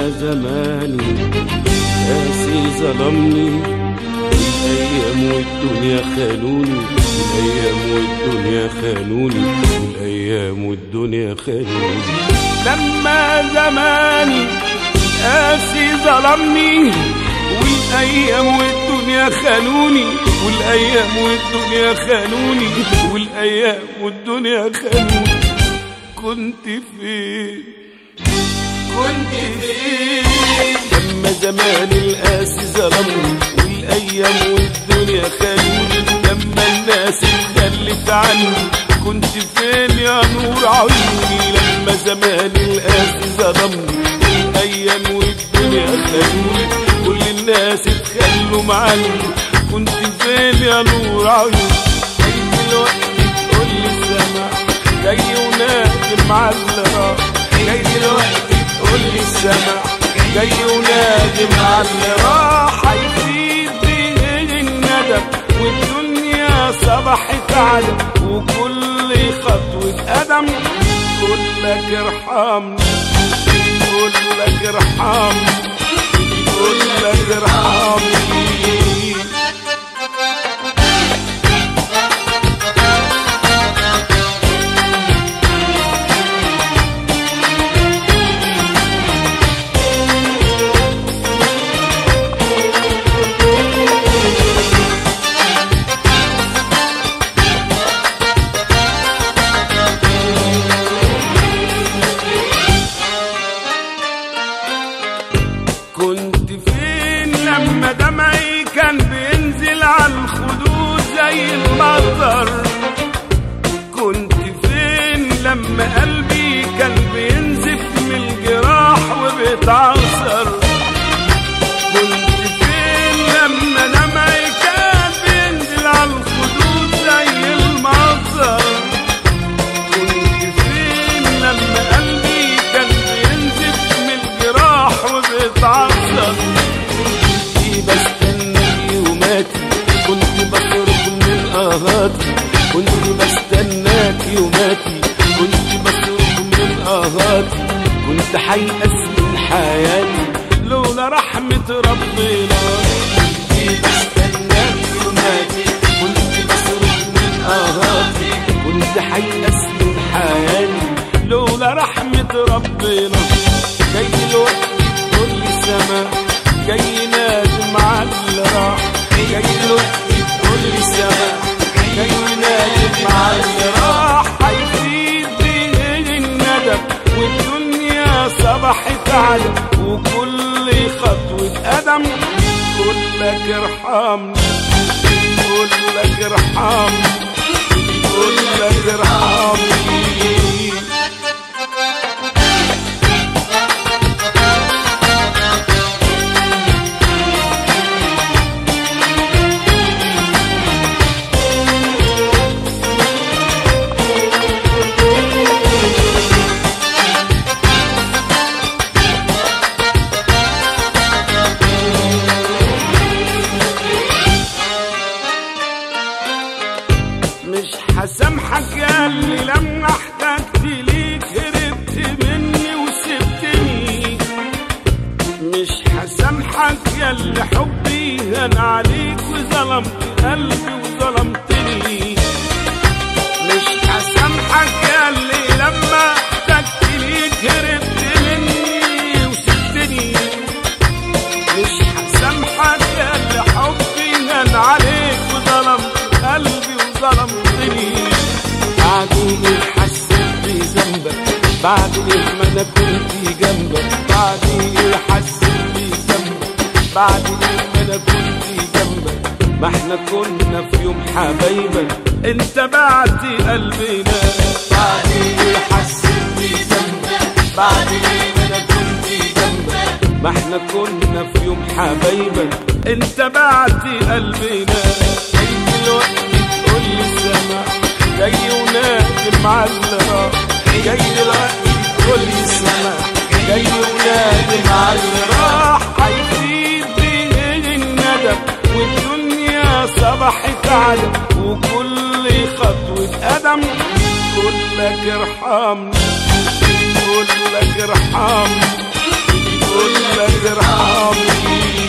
لما زماني قاسي ظلمني الأيام والدنيا خانوني الأيام والدنيا خانوني الأيام والدنيا خانوني لما زماني قاسي ظلمني والأيام والدنيا خانوني والأيام والدنيا خانوني والأيام والدنيا خانوني كنت فين كنت فين لما زمان القاسي ظلمني والايام والدنيا خانوني لما الناس اتخلت عني كنت فين يا نور عيوني لما زمان القاسي ظلمني والايام والدنيا خانوني كل الناس اتخلوا عني كنت فين يا نور عيوني جاي دلوقتي تقول لي السماء جاي ونادم على اللي راح جاي دلوقتي تقول لي السماء جاي ونادم على اللي راح هيفيد بيه الندم والدنيا صبحت عدم وكل خطوة قدم كلك ارحمني كلك ارحمني كلك ارحمني كنت فين لما دمعي كان بينزل على الخدود زي المطر كنت فين لما قلبي كان بينزف من الجراح وبيتعصر كنت فين لما دمعي كان بينزل على الخدود زي المطر كنت فين لما قلبي كان بينزف من الجراح وبيتعصر كنت بستنى يوماتي كنت بصرخ من آهاتي كنت بستناك يوماتي كنت بصرخ من آهاتي كنت حيأس من حياتي لولا رحمة ربنا كنت بستناك يوماتي كنت بصرخ من آهاتي كنت حيأس من حياتي لولا رحمة ربنا جاي دلوقتي تقول لي سما جاي نادم على اللي راح جاي دلوقتي تقول لي سما جاي نادم على اللي راح هيفيد بيه الندم والدنيا صبحت عدم وكل خطوة قدم كلك ارحمني كلك ارحمني كلك ارحمني مش هسامحك يا اللي لما احتجت ليك هربت مني وسبتني مش هسامحك يا اللي حبي هان عليك وظلمت قلبي وظلمتني مش هسامحك يا اللي لما احتجت ليك هربت مني وسبتني مش هسامحك يا اللي حبي هان عليك وظلمت قلبي وظلمتني بعد ايه حسيت بذنبك بعد ايه ما انا كنت جنبك بعد ايه حسيت بذنبك بعد ايه ما انا كنت جنبك ما احنا كنا في يوم حبايبك انت بعت قلبنا بعد ايه حسيت بذنبك بعد ايه ما انا كنت جنبك ما احنا كنا في يوم حبايبك انت بعت قلبنا جاي دلوقتي تقول لي السما جاي ونادم على اللي راح جاي دلوقتي تقول لي السما جاي ونادم على اللي راح هيفيد بيه الندم والدنيا صبحت عدم وكل خطوة قدم كلك ارحمني كلك ارحمني واقول لك ارحمني